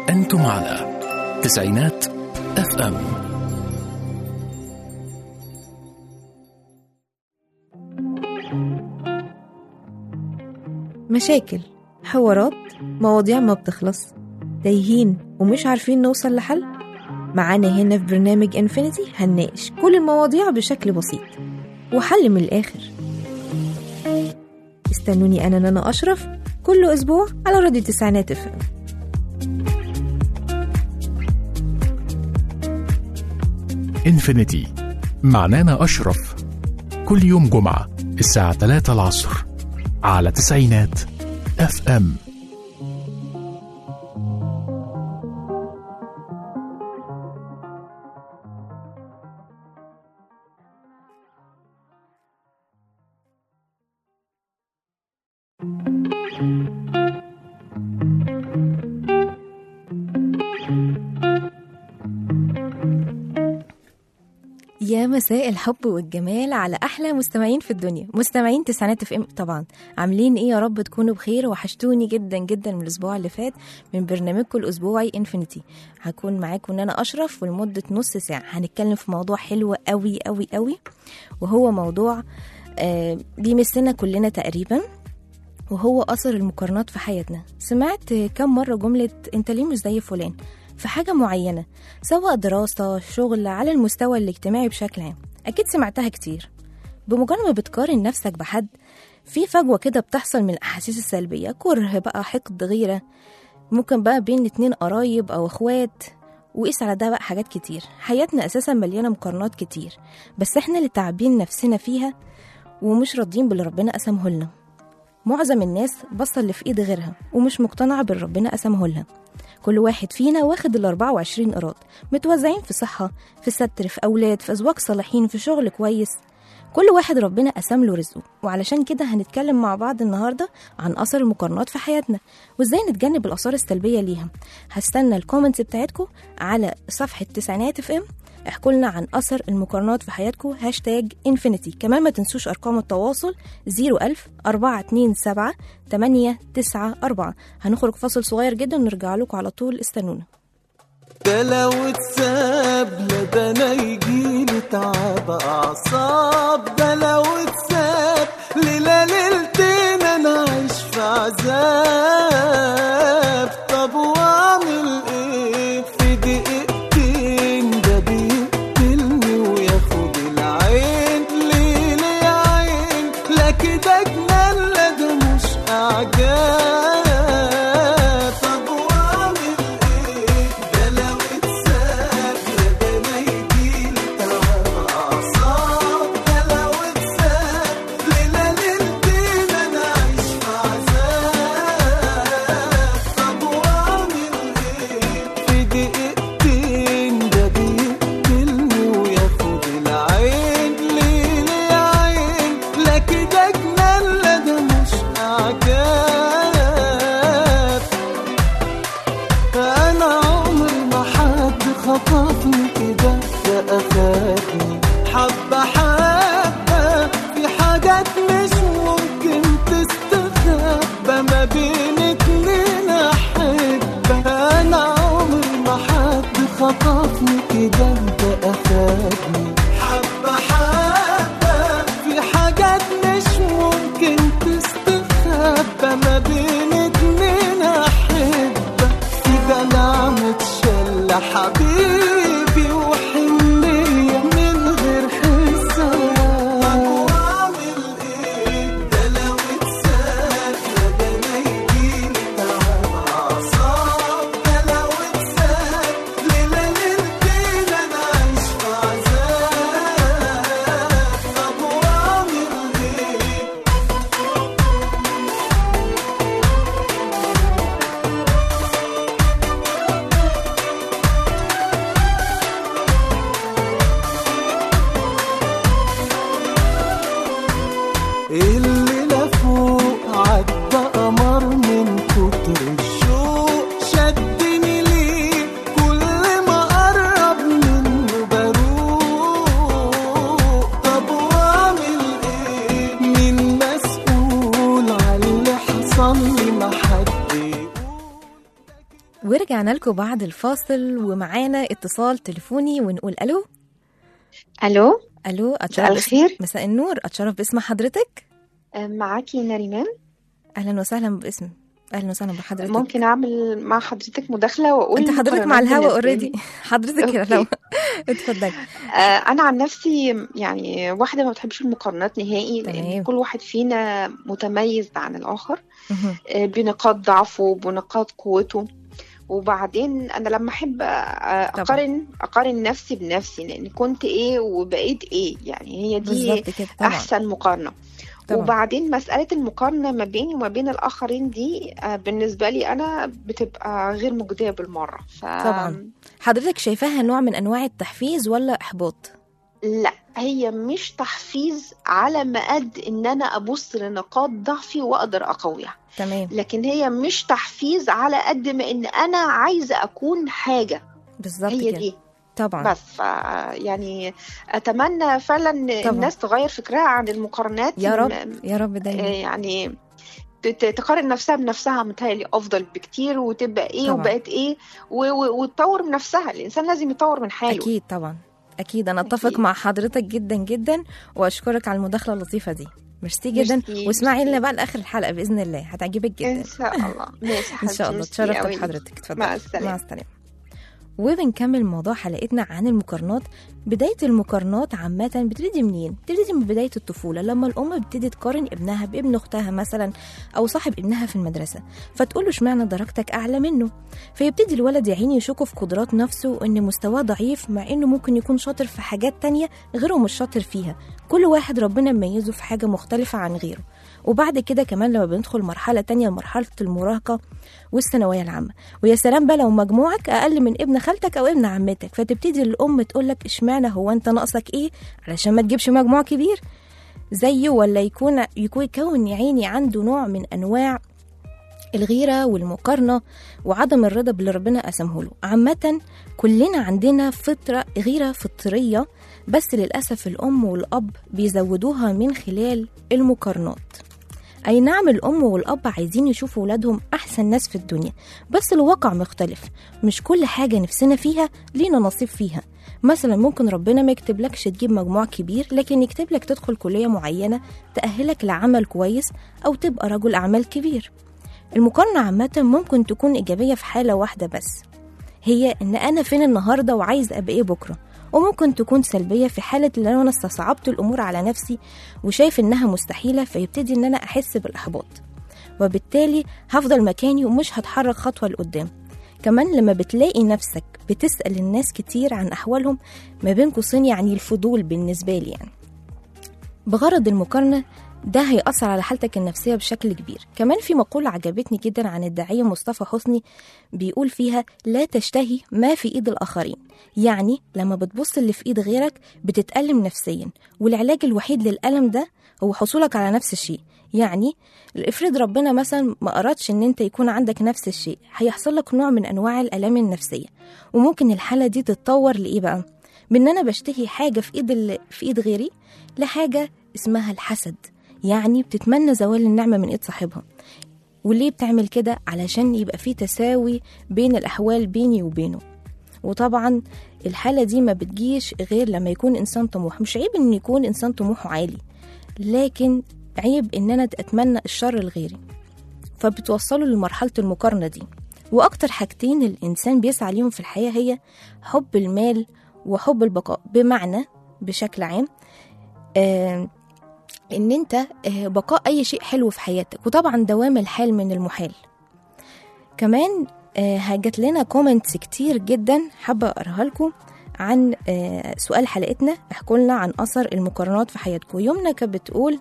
أنتم على تسعينات اف ام مشاكل حوارات مواضيع ما بتخلص تايهين ومش عارفين نوصل لحل معانا هنا في برنامج انفينيتي هنناقش كل المواضيع بشكل بسيط وحل من الآخر استنوني أنا نانا أشرف كل أسبوع على راديو تسعينات اف انفينيتي مع نانا أشرف كل يوم جمعة الساعة 3 العصر على تسعينات اف ام يا مساء الحب والجمال على احلى مستمعين في الدنيا مستمعين تسعينات اف ام طبعا عاملين ايه يا رب تكونوا بخير وحشتوني جدا جدا من الاسبوع اللي فات من برنامجكم الاسبوعي انفينيتي هكون معاكم انا اشرف ولمده نص ساعه هنتكلم في موضوع حلو قوي قوي قوي وهو موضوع آه بيمسنا كلنا تقريبا وهو اثر المقارنات في حياتنا سمعت كم مره جمله انت ليه مش زي فلان في حاجة معينة سواء دراسة شغل على المستوى الاجتماعي بشكل عام أكيد سمعتها كتير بمجرد ما بتقارن نفسك بحد في فجوة كده بتحصل من الأحاسيس السلبية كره بقى حقد غيرة ممكن بقى بين اتنين قرايب أو اخوات وقيس على ده بقى حاجات كتير حياتنا أساسا مليانة مقارنات كتير بس احنا اللي تعبين نفسنا فيها ومش راضيين باللي ربنا قسمه لنا معظم الناس بصل اللي في ايد غيرها ومش مقتنعة باللي ربنا قسمه لها كل واحد فينا واخد ال 24 قيراط متوزعين في صحة في ستر في أولاد في أزواج صالحين في شغل كويس كل واحد ربنا قسم له رزقه وعلشان كده هنتكلم مع بعض النهارده عن اثر المقارنات في حياتنا وازاي نتجنب الاثار السلبيه ليها هستنى الكومنتس بتاعتكم على صفحه تسعينات اف ام احكوا لنا عن اثر المقارنات في حياتكم هاشتاج انفينيتي كمان ما تنسوش ارقام التواصل 01000 427 894 هنخرج فاصل صغير جدا ونرجع لكم على طول استنونا ده لو اتساب لا ده انا يجيلي تعب اعصاب ده لو اتساب ليلة ليلتين انا عايش في عذاب طب واعمل ايه في دقيقتين ده بيقتلني وياخد العين ليه ليه يا عين لا كده جنان لا ده مش اعجاب طب واعمل ايه ده لو اتساب لا ده انا يجيلي تعب اعصاب ده لو اتساب ليلة ليلتين انا عايش في عذاب طب واعمل ايه في دقيقتين ده بيقتلني وياخد العين ليه ليه يا عين لا كده جنان لا ده مش اعجاب انا عمري ما حد خطفني كده ده اخدني حبه حبه في حاجات مش ممكن تستخبى ما بين اتنين احبه انا عمري ما حد خطفني كده ده اخدني حبه حبه في حاجات مش ممكن تستخبى ما بين اتنين احبه في دلع متشلة حبيبي وحنية من غير حساب طب واعمل ايه ده لو اتساب لا ده انا يجيلي تعب اعصاب ده لو اتساب ليلة ليلتين انا عايش في عذاب ورجعنا لكم بعد الفاصل ومعانا اتصال تليفوني ونقول الو الو الو مساء اتشرف الخير مساء النور اتشرف باسم حضرتك آه، معاكي نريمان اهلا وسهلا باسم اهلا وسهلا بحضرتك ممكن اعمل مع حضرتك مداخله واقول انت حضرتك مع المقارنات الهوا بالنسبة اوريدي لي. حضرتك أوكي. لو اتفضلي آه، انا عن نفسي يعني واحده ما بتحبش المقارنات نهائي تمام. لان كل واحد فينا متميز عن الاخر مهم. آه، بنقاط ضعفه وبنقاط قوته وبعدين انا لما احب آه، اقارن اقارن نفسي بنفسي لان كنت ايه وبقيت ايه يعني هي دي بالظبط كده طبعا احسن مقارنه طبعا وبعدين مسألة المقارنة ما بيني وما بين الآخرين دي آه، بالنسبة لي أنا بتبقى غير مجدية بالمرة ف... طبعاً. حضرتك شايفاها نوع من انواع التحفيز ولا احباط لا هي مش تحفيز على ما قد إن أنا أبص لنقاط ضعفي وأقدر أقويها تمام لكن هي مش تحفيز على قد ما إن أنا عايزة أكون حاجة بالظبط هي كده دي طبعا بس ف يعني أتمنى فعلا إن طبعاً. الناس تغير فكرها عن المقارنات يا رب م- يا رب آه، دايما يعني ت- تقارن نفسها بنفسها متهيألي أفضل بكتير وتبقى إيه طبعا. وبقت إيه و- و- وتطور من نفسها الإنسان لازم يطور من حاله اكيد طبعا اكيد انا اتفق أكيد. مع حضرتك جدا جدا واشكرك على المداخله اللطيفه دي ميرسي جدا ميرسي، واسمعي ميرسي. لنا بقى لاخر الحلقه باذن الله هتعجبك إن جدا شاء الله ماشي ان شاء الله ميرسي اتشرفت أوي. بحضرتك اتفضلي مع مع السلامة السلامه وبنكمل موضوع حلقتنا عن المقارنات بداية المقارنات عامة بتبتدي منين؟ بتبتدي من بداية الطفولة لما الأم بتبتدي تقارن ابنها بابن أختها مثلا أو صاحب ابنها في المدرسة فتقول له اشمعنى درجتك أعلى منه فيبتدي الولد يا عيني يشك في قدرات نفسه وإن مستواه ضعيف مع إنه ممكن يكون شاطر في حاجات تانية غيره مش شاطر فيها كل واحد ربنا مميزه في حاجة مختلفة عن غيره وبعد كده كمان لما بندخل مرحلة تانية مرحلة المراهقة والثانوية العامة ويا سلام بقى لو مجموعك أقل من ابن خالتك أو ابن عمتك فتبتدي الأم تقولك اشمعنى هو أنت ناقصك إيه علشان ما تجيبش مجموع كبير زيه ولا يكون يكون يكون يا عيني عنده نوع من أنواع الغيرة والمقارنة وعدم الرضا باللي ربنا قسمه له عامة كلنا عندنا فطرة غيرة فطرية بس للأسف الأم والأب بيزودوها من خلال المقارنات أي نعم الأم والأب عايزين يشوفوا ولادهم أحسن ناس في الدنيا بس الواقع مختلف مش كل حاجة نفسنا فيها لينا نصيب فيها مثلا ممكن ربنا ما يكتبلكش تجيب مجموع كبير لكن يكتب لك تدخل كلية معينة تأهلك لعمل كويس أو تبقى رجل أعمال كبير المقارنة عامة ممكن تكون إيجابية في حالة واحدة بس هي إن أنا فين النهاردة وعايز أبقى إيه بكرة وممكن تكون سلبية في حالة اللي أنا استصعبت الأمور على نفسي وشايف إنها مستحيلة فيبتدي إن أنا أحس بالإحباط وبالتالي هفضل مكاني ومش هتحرك خطوة لقدام كمان لما بتلاقي نفسك بتسأل الناس كتير عن أحوالهم ما بين قوسين يعني الفضول بالنسبة لي يعني بغرض المقارنة ده هيأثر على حالتك النفسية بشكل كبير كمان في مقولة عجبتني جدا عن الداعية مصطفى حسني بيقول فيها لا تشتهي ما في إيد الآخرين يعني لما بتبص اللي في إيد غيرك بتتألم نفسيا والعلاج الوحيد للألم ده هو حصولك على نفس الشيء يعني افرض ربنا مثلا ما أردش إن أنت يكون عندك نفس الشيء هيحصل لك نوع من أنواع الآلام النفسية وممكن الحالة دي تتطور لإيه بقى؟ بإن أنا بشتهي حاجة في إيد ال- في إيد غيري لحاجة اسمها الحسد يعني بتتمنى زوال النعمة من إيد صاحبها وليه بتعمل كده علشان يبقى في تساوي بين الأحوال بيني وبينه وطبعا الحالة دي ما بتجيش غير لما يكون إنسان طموح مش عيب إن يكون إنسان طموحه عالي لكن عيب إن أنا أتمنى الشر لغيري فبتوصله لمرحلة المقارنة دي وأكتر حاجتين الإنسان بيسعى ليهم في الحياة هي حب المال وحب البقاء بمعنى بشكل عام آه ان انت آه، بقاء اي شيء حلو في حياتك وطبعا دوام الحال من المحال كمان آه، هجت لنا كومنتس كتير جدا حابه اقراها لكم عن آه، سؤال حلقتنا احكوا لنا عن اثر المقارنات في حياتكم يمنى كانت بتقول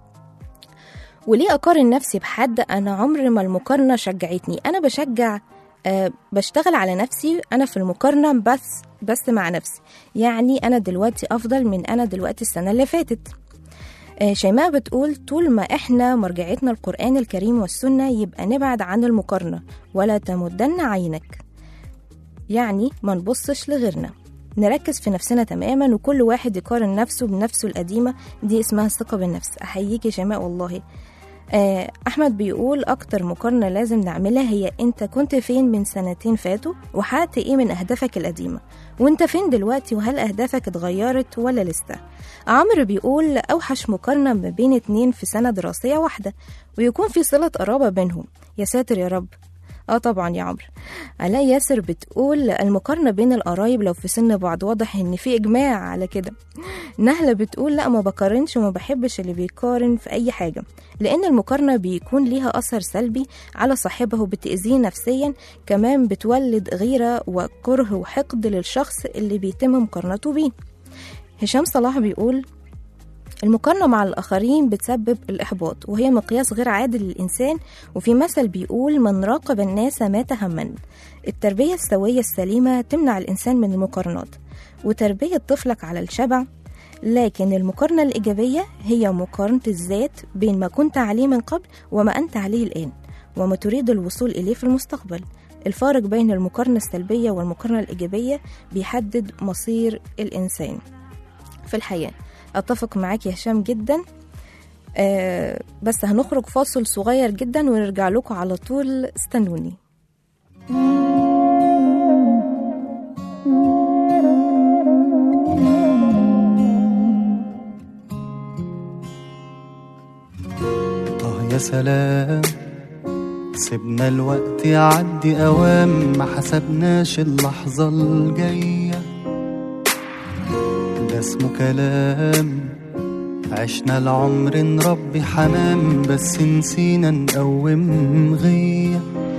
وليه اقارن نفسي بحد انا عمر ما المقارنه شجعتني انا بشجع آه، بشتغل على نفسي انا في المقارنه بس بس مع نفسي يعني انا دلوقتي افضل من انا دلوقتي السنه اللي فاتت آه، شيماء بتقول طول ما احنا مرجعتنا القرآن الكريم والسنة يبقى نبعد عن المقارنة ولا تمدن عينك يعني ما نبصش لغيرنا نركز في نفسنا تماما وكل واحد يقارن نفسه بنفسه القديمة دي اسمها الثقة بالنفس أحييك يا شيماء والله آه، أحمد بيقول أكتر مقارنة لازم نعملها هي أنت كنت فين من سنتين فاتوا وحققت إيه من أهدافك القديمة وأنت فين دلوقتي وهل أهدافك اتغيرت ولا لسه عمرو بيقول أوحش مقارنة ما بين اتنين في سنة دراسية واحدة ويكون في صلة قرابة بينهم يا ساتر يا رب اه طبعا يا عمرو علاء ياسر بتقول المقارنة بين القرايب لو في سن بعض واضح ان في اجماع على كده نهلة بتقول لا ما بقارنش وما بحبش اللي بيقارن في اي حاجة لان المقارنة بيكون ليها اثر سلبي على صاحبها وبتأذيه نفسيا كمان بتولد غيرة وكره وحقد للشخص اللي بيتم مقارنته بيه هشام صلاح بيقول المقارنة مع الآخرين بتسبب الإحباط وهي مقياس غير عادل للإنسان وفي مثل بيقول من راقب الناس مات هما التربية السوية السليمة تمنع الإنسان من المقارنات وتربية طفلك على الشبع لكن المقارنة الإيجابية هي مقارنة الذات بين ما كنت عليه من قبل وما أنت عليه الآن وما تريد الوصول إليه في المستقبل الفارق بين المقارنة السلبية والمقارنة الإيجابية بيحدد مصير الإنسان في الحياة أتفق معاك يا هشام جدا آه بس هنخرج فاصل صغير جدا ونرجع لكم على طول استنوني طه يا سلام سيبنا الوقت يعدي أوام ما حسبناش اللحظة الجاية ده اسمه كلام عشنا العمر نربي حمام بس نسينا نقوم غيه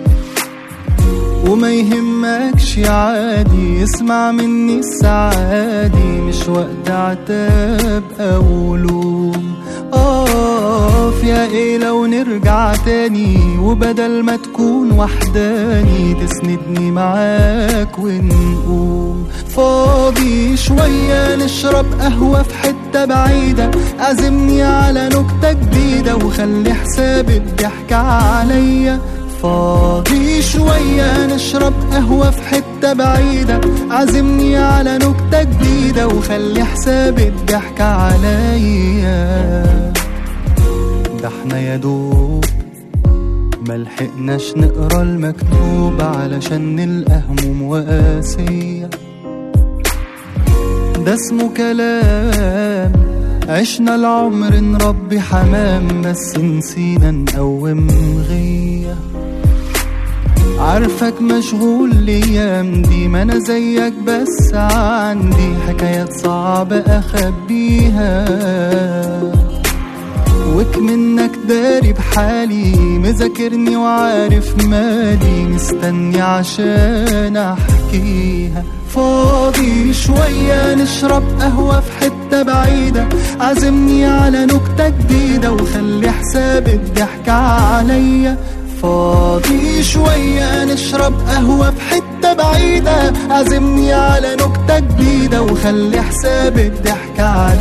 وما يهمكش عادي اسمع مني السعادي مش وقت عتاب او لوم اقف يا ايه لو نرجع تاني وبدل ما تكون وحداني تسندني معاك ونقوم فاضي شوية نشرب قهوة في حتة بعيدة عزمني على نكتة جديدة وخلي حساب الضحكة عليا فاضي شوية نشرب قهوة في حتة بعيدة عزمني على نكتة جديدة وخلي حساب الضحكة عليا ده احنا يا دوب ملحقناش نقرا المكتوب علشان نلقى هموم وقاسية ده اسمه كلام عشنا العمر نربي حمام بس نسينا نقوم غيه عارفك مشغول الايام دي ما انا زيك بس عندي حكايات صعبة اخبيها وك منك داري بحالي مذاكرني وعارف مالي مستني عشان احكيها فاضي شوية نشرب قهوة في حتة بعيدة عزمني على نكتة جديدة وخلي حساب الضحكة عليا فاضي شوية نشرب قهوة في حتة بعيدة عزمني على نكتة جديدة وخلي حساب الضحكة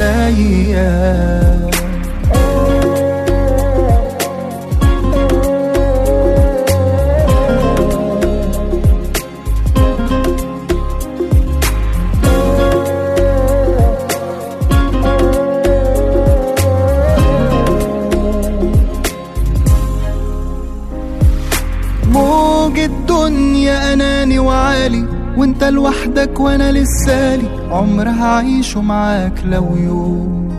عليا موج الدنيا اناني وعالي وانت لوحدك وانا لسالي عمر هعيشه معاك لو يوم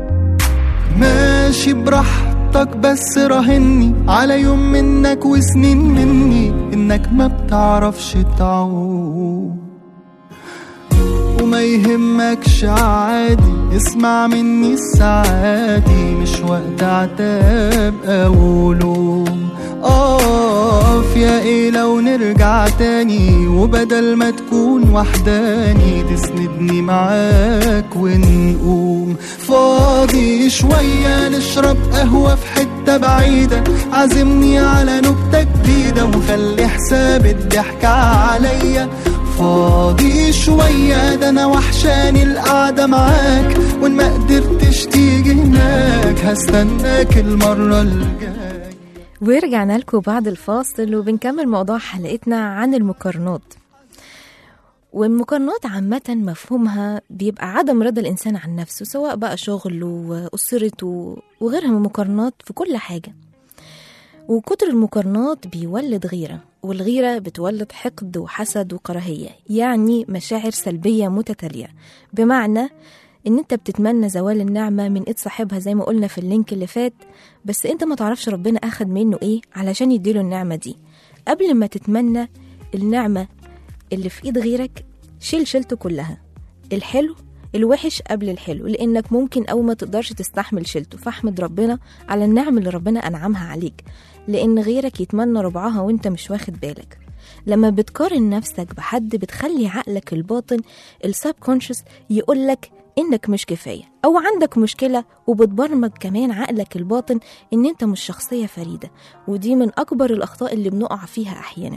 ماشي براحتك بس راهني على يوم منك وسنين مني انك ما بتعرفش تعوم وما يهمكش عادي اسمع مني السعادي مش وقت عتاب او لوم اقف يا ايه لو نرجع تاني وبدل ما تكون وحداني تسندني معاك ونقوم فاضي شوية نشرب قهوة في حتة بعيدة عزمني على نكتة جديدة وخلي حساب الضحكة عليا فاضي شوية ده أنا وحشاني القعدة معاك وإن ما قدرتش تيجي هناك هستناك المرة الجاية ورجعنا لكم بعد الفاصل وبنكمل موضوع حلقتنا عن المقارنات والمقارنات عامة مفهومها بيبقى عدم رضا الإنسان عن نفسه سواء بقى شغله وأسرته وغيرها من المقارنات في كل حاجة وكتر المقارنات بيولد غيرة والغيرة بتولد حقد وحسد وكراهية يعني مشاعر سلبية متتالية بمعنى ان انت بتتمنى زوال النعمة من ايد صاحبها زي ما قلنا في اللينك اللي فات بس انت ما تعرفش ربنا اخد منه ايه علشان يديله النعمة دي قبل ما تتمنى النعمة اللي في ايد غيرك شيل شيلته كلها الحلو الوحش قبل الحلو لانك ممكن او ما تقدرش تستحمل شيلته فاحمد ربنا على النعم اللي ربنا انعمها عليك لان غيرك يتمنى ربعها وانت مش واخد بالك لما بتقارن نفسك بحد بتخلي عقلك الباطن السب كونشس يقولك انك مش كفايه او عندك مشكله وبتبرمج كمان عقلك الباطن ان انت مش شخصيه فريده ودي من اكبر الاخطاء اللي بنقع فيها احيانا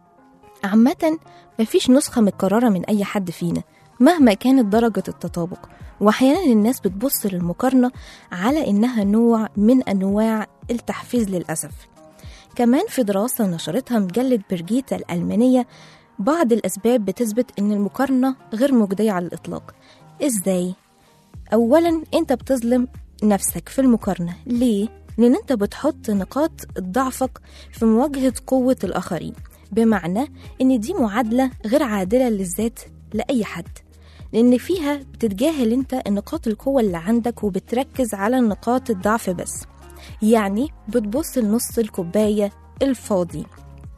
عامة مفيش نسخة متكررة من أي حد فينا مهما كانت درجة التطابق وأحيانا الناس بتبص للمقارنة على إنها نوع من أنواع التحفيز للأسف كمان في دراسة نشرتها مجلة برجيتا الألمانية بعض الأسباب بتثبت إن المقارنة غير مجدية على الإطلاق إزاي؟ أولا أنت بتظلم نفسك في المقارنة ليه؟ لأن أنت بتحط نقاط ضعفك في مواجهة قوة الآخرين بمعنى إن دي معادلة غير عادلة للذات لأي حد لأن فيها بتتجاهل أنت نقاط القوة اللي عندك وبتركز على نقاط الضعف بس يعني بتبص لنص الكوباية الفاضي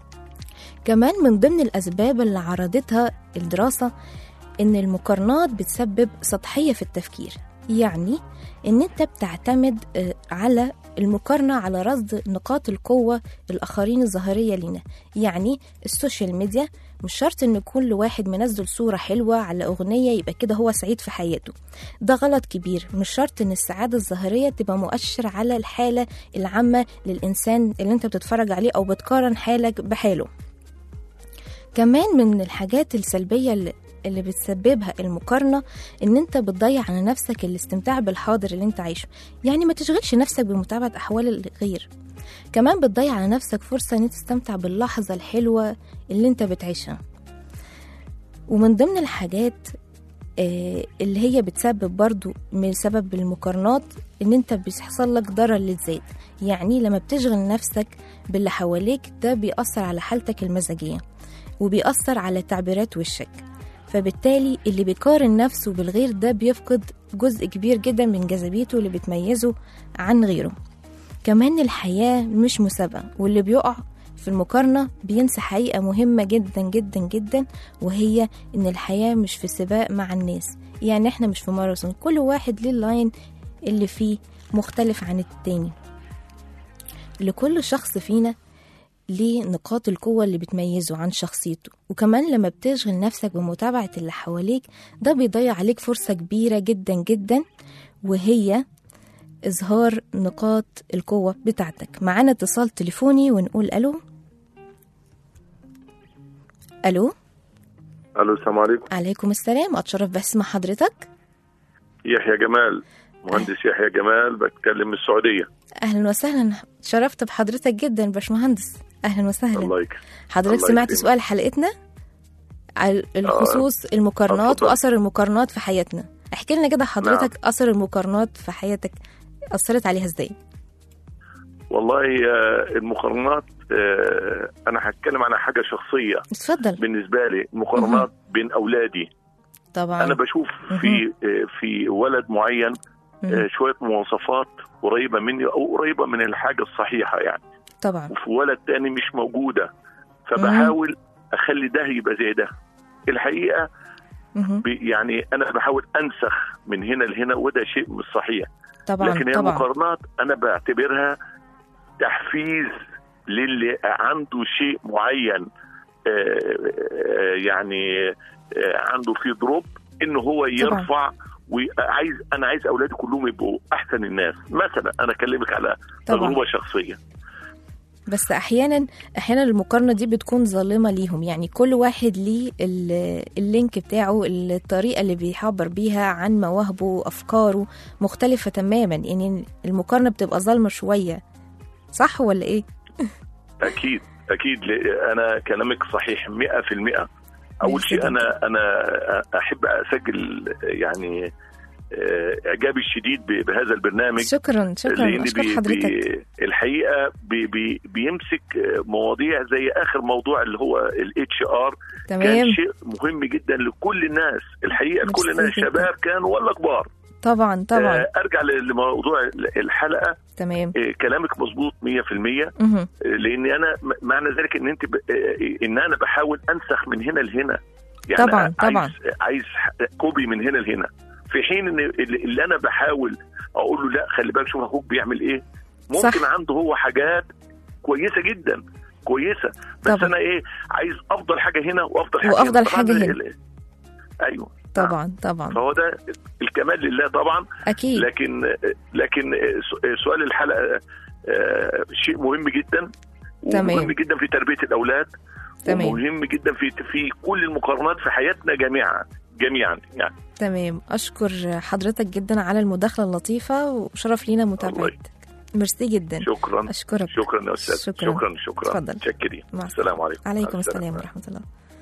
كمان من ضمن الأسباب اللي عرضتها الدراسة إن المقارنات بتسبب سطحية في التفكير يعني إن أنت بتعتمد آه، على المقارنة على رصد نقاط القوة الآخرين الظاهرية لنا يعني السوشيال ميديا مش شرط إن كل واحد منزل صورة حلوة على أغنية يبقى كده هو سعيد في حياته ده غلط كبير مش شرط إن السعادة الظاهرية تبقى مؤشر على الحالة العامة للإنسان اللي أنت بتتفرج عليه أو بتقارن حالك بحاله كمان من الحاجات السلبية اللي اللي بتسببها المقارنة إن أنت بتضيع على نفسك الاستمتاع بالحاضر اللي أنت عايشه يعني ما تشغلش نفسك بمتابعة أحوال الغير كمان بتضيع على نفسك فرصة إن أنت تستمتع باللحظة الحلوة اللي أنت بتعيشها ومن ضمن الحاجات آه، اللي هي بتسبب برضو من سبب المقارنات ان انت بيحصل لك ضرر للذات يعني لما بتشغل نفسك باللي حواليك ده بيأثر على حالتك المزاجية وبيأثر على تعبيرات وشك فبالتالي اللي بيقارن نفسه بالغير ده بيفقد جزء كبير جدا من جاذبيته اللي بتميزه عن غيره كمان الحياة مش مسابقة واللي بيقع في المقارنة بينسى حقيقة مهمة جدا جدا جدا وهي إن الحياة مش في سباق مع الناس يعني إحنا مش في ماراثون كل واحد ليه اللاين اللي فيه مختلف عن التاني لكل شخص فينا ليه نقاط القوة اللي بتميزه عن شخصيته وكمان لما بتشغل نفسك بمتابعة اللي حواليك ده بيضيع عليك فرصة كبيرة جدا جدا وهي إظهار نقاط القوة بتاعتك معانا اتصال تليفوني ونقول ألو ألو الو السلام عليكم عليكم السلام أتشرف باسم حضرتك يحيى جمال مهندس يحيى جمال بتكلم من السعوديه أهلا وسهلا شرفت بحضرتك جدا باشمهندس أهلا وسهلا الله يكرمك حضرتك الله سمعت يكرمك. سؤال حلقتنا على الخصوص المقارنات اتفضل. واثر المقارنات في حياتنا احكي لنا كده حضرتك اثر المقارنات في حياتك اثرت عليها ازاي والله آه، المقارنات آه، انا هتكلم عن حاجه شخصيه اتفضل بالنسبه لي مقارنات بين اولادي طبعا انا بشوف في آه، في ولد معين مهم. آه، شويه مواصفات قريبه مني او قريبه من الحاجه الصحيحه يعني طبعا وفي ولد تاني مش موجوده فبحاول اخلي ده يبقى زي ده الحقيقه مهم. بي- يعني انا بحاول انسخ من هنا لهنا وده شيء مش صحيح طبعا لكن هي طبعا المقارنات انا بعتبرها تحفيز للي عنده شيء معين آه، آه، يعني آه، عنده فيه دروب انه هو يرفع وعايز انا عايز اولادي كلهم يبقوا احسن الناس مثلا انا اكلمك على طبعا تجربه شخصيه بس احيانا احيانا المقارنه دي بتكون ظالمه ليهم يعني كل واحد ليه ال- اللينك بتاعه الطريقه اللي بيعبر بيها عن مواهبه وافكاره مختلفه تماما يعني المقارنه بتبقى ظالمه شويه صح ولا ايه اكيد اكيد ل- انا كلامك صحيح 100% اول ميرسي شيء جداً. انا انا احب اسجل يعني آه، اعجابي الشديد ب- بهذا البرنامج شكرا شكرا لان اشكر بي حضرتك بي الحقيقه بي بي بيمسك آه، مواضيع زي اخر موضوع اللي هو الاتش ار كان تمام شيء مهم جدا لكل الناس الحقيقه ميرسي لكل الناس جداً. شباب كانوا ولا كبار طبعا طبعا آه، ارجع ل- لموضوع الحلقه تمام آه، كلامك مظبوط 100% مهم. لان انا م- معنى ذلك ان انت ب... آه، ان انا بحاول انسخ من هنا لهنا يعني طبعاً، عايز طبعاً. عايز كوبي من هنا لهنا في حين ان اللي اللي انا بحاول اقول له لا خلي بالك شوف اخوك بيعمل ايه ممكن صح. عنده هو حاجات كويسه جدا كويسه بس طبعاً. انا ايه عايز افضل حاجه هنا وافضل حاجه وأفضل هنا. طبعاً حاجة هنا. ال- ايوه طبعا طبعا فهو ده الكمال لله طبعا اكيد لكن لكن سؤال الحلقه آه، شيء مهم جدا تمام. ومهم جدا في تربيه الاولاد تمام. ومهم جدا في في كل المقارنات في حياتنا جميعا جميعا يعني تمام اشكر حضرتك جدا على المداخله اللطيفه وشرف لينا متابعتك ميرسي جدا شكرا اشكرك شكرا يا استاذ شكراً. شكرا شكرا اتفضل. متشكرين مع السلام عليكم عليكم مع السلام ورحمه الله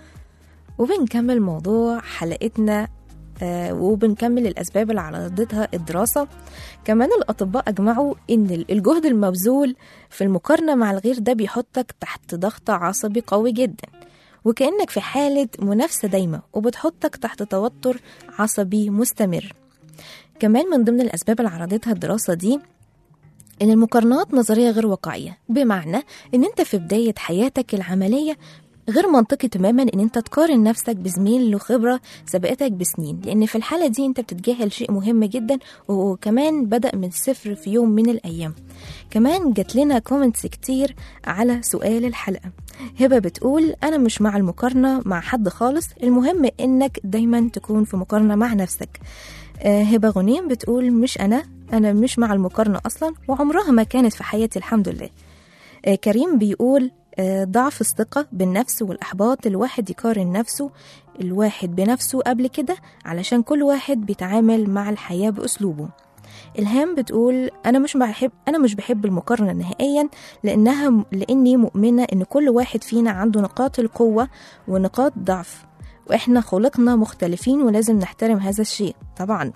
وبنكمل موضوع حلقتنا آه وبنكمل الأسباب اللي عرضتها الدراسة كمان الأطباء أجمعوا إن الجهد المبذول في المقارنة مع الغير ده بيحطك تحت ضغط عصبي قوي جدا وكأنك في حالة منافسة دايمة وبتحطك تحت توتر عصبي مستمر كمان من ضمن الأسباب اللي عرضتها الدراسة دي إن المقارنات نظرية غير واقعية بمعنى إن أنت في بداية حياتك العملية غير منطقي تماما ان انت تقارن نفسك بزميل له خبره سبقتك بسنين لان في الحاله دي انت بتتجاهل شيء مهم جدا وكمان بدا من الصفر في يوم من الايام كمان جات لنا كومنتس كتير على سؤال الحلقه هبه بتقول انا مش مع المقارنه مع حد خالص المهم انك دايما تكون في مقارنه مع نفسك آه، هبه غنيم بتقول مش انا انا مش مع المقارنه اصلا وعمرها ما كانت في حياتي الحمد لله آه، كريم بيقول آه، ضعف الثقة بالنفس والإحباط الواحد يقارن نفسه الواحد بنفسه قبل كده علشان كل واحد بيتعامل مع الحياة بأسلوبه إلهام بتقول أنا مش بحب أنا مش بحب المقارنة نهائيا لأنها لأني مؤمنة إن كل واحد فينا عنده نقاط القوة ونقاط ضعف وإحنا خلقنا مختلفين ولازم نحترم هذا الشيء طبعا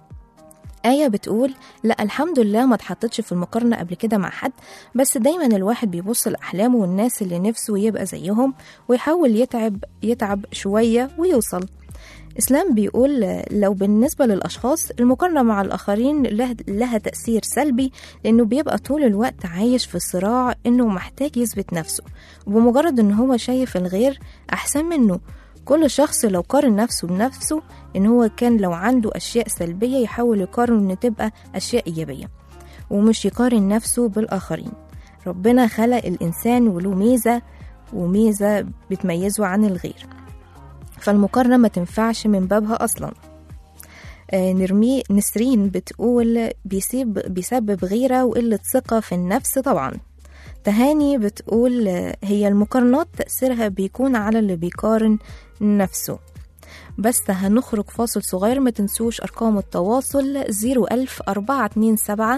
آية بتقول لا الحمد لله ما اتحطتش في المقارنة قبل كده مع حد بس دايما الواحد بيبص لأحلامه والناس اللي نفسه يبقى زيهم ويحاول يتعب يتعب شوية ويوصل إسلام بيقول لو بالنسبة للأشخاص المقارنة مع الآخرين له- لها تأثير سلبي لأنه بيبقى طول الوقت عايش في صراع إنه محتاج يثبت نفسه وبمجرد إن هو شايف الغير أحسن منه كل شخص لو قارن نفسه بنفسه إن هو كان لو عنده أشياء سلبية يحاول يقارن إن تبقى أشياء إيجابية ومش يقارن نفسه بالآخرين ربنا خلق الإنسان وله ميزة وميزة بتميزه عن الغير فالمقارنة ما تنفعش من بابها أصلا آه، نرمي نسرين بتقول بيسيب بيسبب غيرة وقلة ثقة في النفس طبعا تهاني بتقول آه، هي المقارنات تأثيرها بيكون على اللي بيقارن نفسه بس هنخرج فاصل صغير ما تنسوش أرقام التواصل 01000 427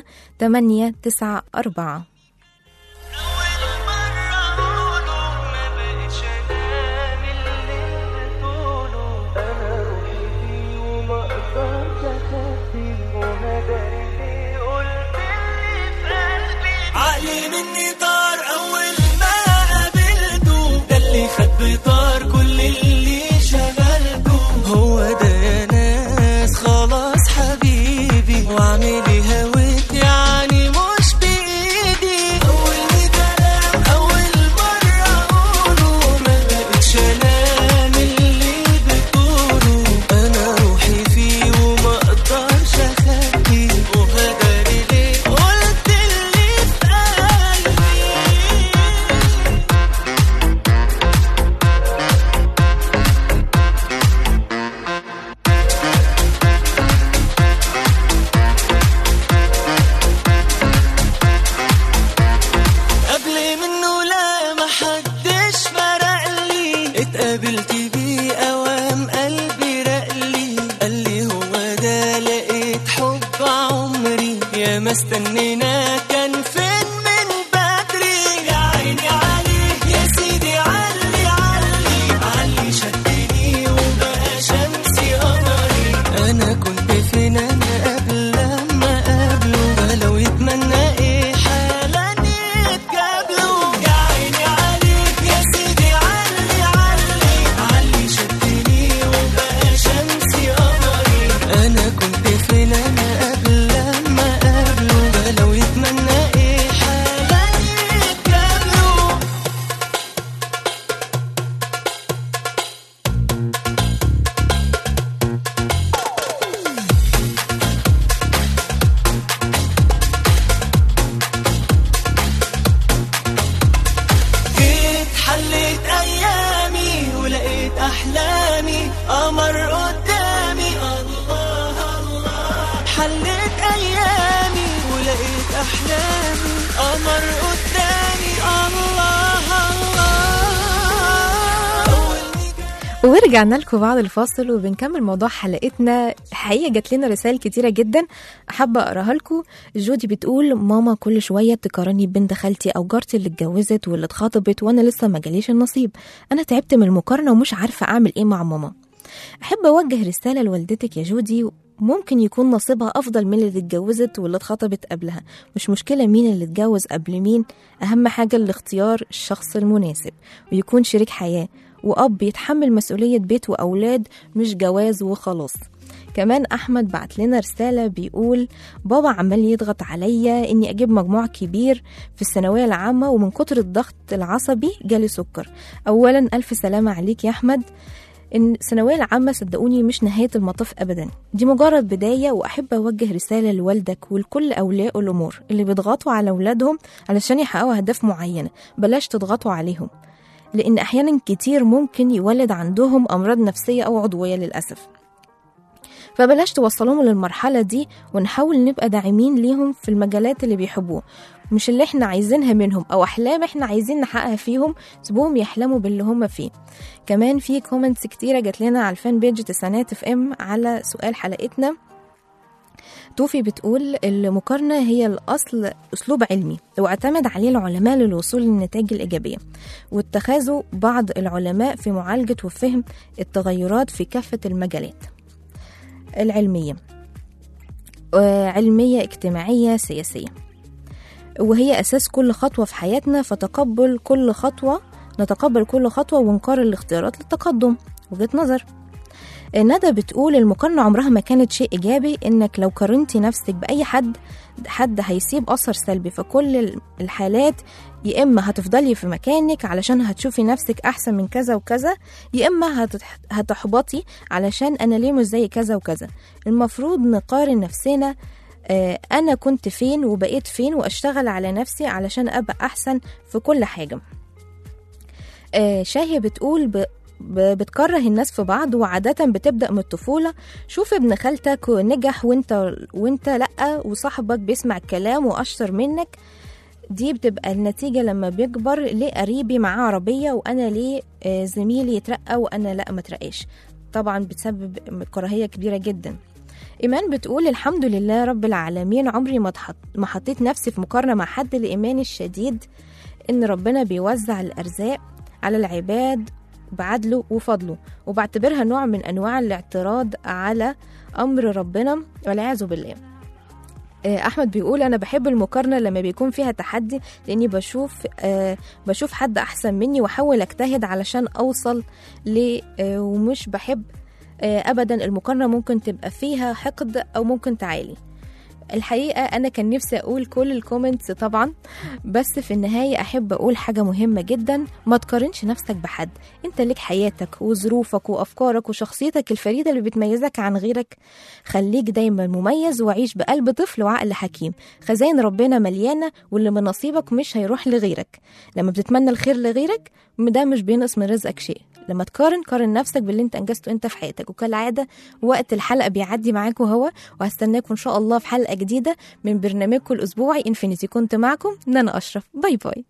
894 أول مرة أقوله ما بقتش أنام اللي بتقوله أنا روحي فيه وما أقدرش أخبيه وندري ليه قلت اللي في قلبي عقلي مني طار أول ما قابلته ده اللي خد بطار كل اللي شغلته هو ده يا ناس خلاص حبيبي واعمل إيه هويت يعني مش بإيدي أول كلام أول مرة أقوله ما بقتش أنام اللي بتقوله أنا روحي فيه وما أقدرش أخبيه وهدري ليه قلت اللي في قلبي قبل منه لا ما حدش فرق لي اتقابلت بيه اوام قلبي رقلي قال لي هو ده لقيت حب عمري يا ما استنينا كان فين من بدري يا عيني عليك يا سيدي علي علي علي شدني وبقى شمسي قمري انا كنت فين انا قمر قدامي الله الله حليت ايامي ولقيت احلامي قمر قدامي الله الله ورجعنا لكم بعد الفاصل وبنكمل موضوع حلقتنا الحقيقه جات لنا رسائل كتيره جدا حابه اقراها لكم جودي بتقول ماما كل شويه تقارني ببنت خالتي او جارتي اللي اتجوزت واللي اتخطبت وانا لسه ما جاليش النصيب انا تعبت من المقارنه ومش عارفه اعمل ايه مع ماما احب اوجه رساله لوالدتك يا جودي ممكن يكون نصيبها افضل من اللي اتجوزت واللي اتخطبت قبلها مش مشكله مين اللي اتجوز قبل مين اهم حاجه الاختيار الشخص المناسب ويكون شريك حياه وأب يتحمل مسؤولية بيت وأولاد مش جواز وخلاص كمان أحمد بعت لنا رسالة بيقول بابا عمال يضغط عليا إني أجيب مجموع كبير في الثانوية العامة ومن كتر الضغط العصبي جالي سكر أولا ألف سلامة عليك يا أحمد إن الثانوية العامة صدقوني مش نهاية المطاف أبدا دي مجرد بداية وأحب أوجه رسالة لوالدك ولكل أولياء الأمور اللي بيضغطوا على أولادهم علشان يحققوا أهداف معينة بلاش تضغطوا عليهم لأن أحيانا كتير ممكن يولد عندهم أمراض نفسية أو عضوية للأسف فبلاش توصلهم للمرحلة دي ونحاول نبقى داعمين ليهم في المجالات اللي بيحبوه مش اللي احنا عايزينها منهم او احلام احنا عايزين نحققها فيهم سيبوهم يحلموا باللي هم فيه كمان في كومنتس كتيرة جات لنا على الفان بيج تسعينات اف ام على سؤال حلقتنا توفي بتقول المقارنة هي الأصل أسلوب علمي واعتمد عليه العلماء للوصول للنتائج الإيجابية واتخاذوا بعض العلماء في معالجة وفهم التغيرات في كافة المجالات العلمية علمية اجتماعية سياسية وهي أساس كل خطوة في حياتنا فتقبل كل خطوة نتقبل كل خطوة ونقارن الاختيارات للتقدم وجهة نظر ندى بتقول المقارنة عمرها ما كانت شيء إيجابي إنك لو قارنتي نفسك بأي حد حد هيسيب أثر سلبي فكل الحالات يا إما هتفضلي في مكانك علشان هتشوفي نفسك أحسن من كذا وكذا يا إما هتحبطي علشان أنا ليه مش زي كذا وكذا المفروض نقارن نفسنا أنا كنت فين وبقيت فين وأشتغل على نفسي علشان أبقى أحسن في كل حاجة شاهية بتقول ب... بتكره الناس في بعض وعادة بتبدأ من الطفولة شوف ابن خالتك نجح وانت وانت لأ وصاحبك بيسمع الكلام وأشطر منك دي بتبقى النتيجة لما بيكبر ليه قريبي معاه عربية وأنا ليه زميلي يترقى وأنا لأ مترقاش طبعا بتسبب كراهية كبيرة جدا إيمان بتقول الحمد لله رب العالمين عمري ما ما حطيت نفسي في مقارنة مع حد لإيماني الشديد إن ربنا بيوزع الأرزاق على العباد بعدله وفضله وبعتبرها نوع من أنواع الاعتراض على أمر ربنا والعياذ بالله احمد بيقول انا بحب المقارنه لما بيكون فيها تحدي لاني بشوف أه بشوف حد احسن مني واحاول اجتهد علشان اوصل ل أه ومش بحب أه ابدا المقارنه ممكن تبقى فيها حقد او ممكن تعالي الحقيقة أنا كان نفسي أقول كل الكومنتس طبعا بس في النهاية أحب أقول حاجة مهمة جدا ما تقارنش نفسك بحد أنت ليك حياتك وظروفك وأفكارك وشخصيتك الفريدة اللي بتميزك عن غيرك خليك دايما مميز وعيش بقلب طفل وعقل حكيم خزائن ربنا مليانة واللي من نصيبك مش هيروح لغيرك لما بتتمنى الخير لغيرك ده مش بينقص من رزقك شيء لما تقارن قارن نفسك باللي انت انجزته انت في حياتك وكالعاده وقت الحلقه بيعدي معاكم هو وهستناكم ان شاء الله في حلقه جديده من برنامجكم الاسبوعي انفينيتي كنت معكم نانا اشرف باي باي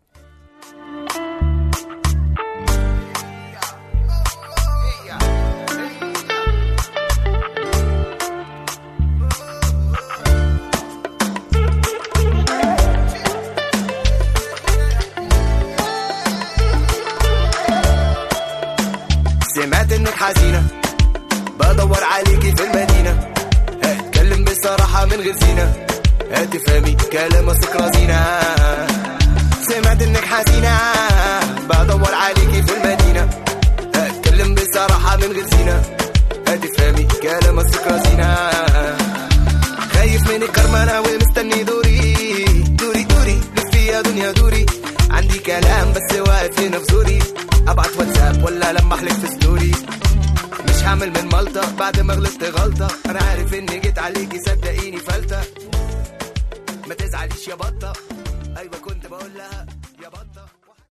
سمعت انك حزينة بدور عليكي في المدينة هتكلم بصراحة من غير زينة هتفهمي كلام وثق رزينة سمعت انك حزينة بدور عليكي في المدينة هتكلم بصراحة من غير زينة هتفهمي كلام وثق رزينة خايف من الكرمانة ومستني دوري دوري دوري لفي يا دنيا دوري عندي كلام بس واقف هنا في زوري ابعت واتساب ولا لما احلف في ستوري مش هعمل من مالطة بعد ما غلطت غلطة انا عارف اني جيت عليكي صدقيني فلتة ما تزعليش يا بطة ايوه كنت بقول لها